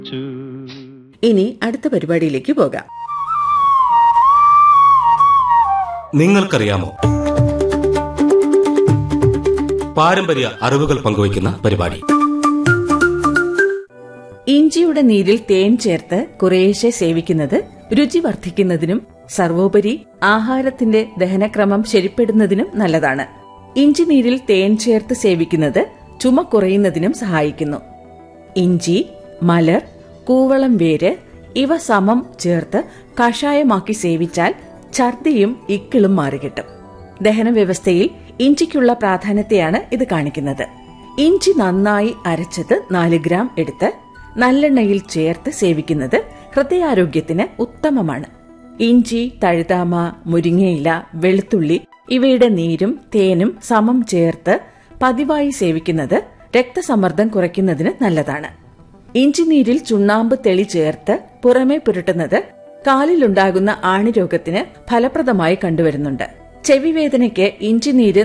ഇനി അടുത്ത പരിപാടിയിലേക്ക് പോകാം നിങ്ങൾക്കറിയാമോ പാരമ്പര്യ അറിവുകൾ പങ്കുവയ്ക്കുന്ന പരിപാടി ഇഞ്ചിയുടെ നീരിൽ തേൻ ചേർത്ത് കുറേശ്ശെ സേവിക്കുന്നത് രുചി വർദ്ധിക്കുന്നതിനും സർവോപരി ആഹാരത്തിന്റെ ദഹനക്രമം ശരിപ്പെടുന്നതിനും നല്ലതാണ് ഇഞ്ചി നീരിൽ തേൻ ചേർത്ത് സേവിക്കുന്നത് ചുമ കുറയുന്നതിനും സഹായിക്കുന്നു ഇഞ്ചി മലർ കൂവളം വേര് ഇവ സമം ചേർത്ത് കഷായമാക്കി സേവിച്ചാൽ ഛർദിയും ഇക്കിളും മാറികിട്ടും ദഹന വ്യവസ്ഥയിൽ ഇഞ്ചിക്കുള്ള പ്രാധാന്യത്തെയാണ് ഇത് കാണിക്കുന്നത് ഇഞ്ചി നന്നായി അരച്ചത് നാല് ഗ്രാം എടുത്ത് നല്ലെണ്ണയിൽ ചേർത്ത് സേവിക്കുന്നത് ഹൃദയാരോഗ്യത്തിന് ഉത്തമമാണ് ഇഞ്ചി തഴുതാമ മുരിങ്ങയില വെളുത്തുള്ളി ഇവയുടെ നീരും തേനും സമം ചേർത്ത് പതിവായി സേവിക്കുന്നത് രക്തസമ്മർദ്ദം കുറയ്ക്കുന്നതിന് നല്ലതാണ് ഇഞ്ചിനീരിൽ ചുണ്ണാമ്പ് തെളി ചേർത്ത് പുറമേ പുരട്ടുന്നത് കാലിലുണ്ടാകുന്ന ആണിരോഗത്തിന് ഫലപ്രദമായി കണ്ടുവരുന്നുണ്ട് ചെവിവേദനയ്ക്ക് ഇഞ്ചിനീര്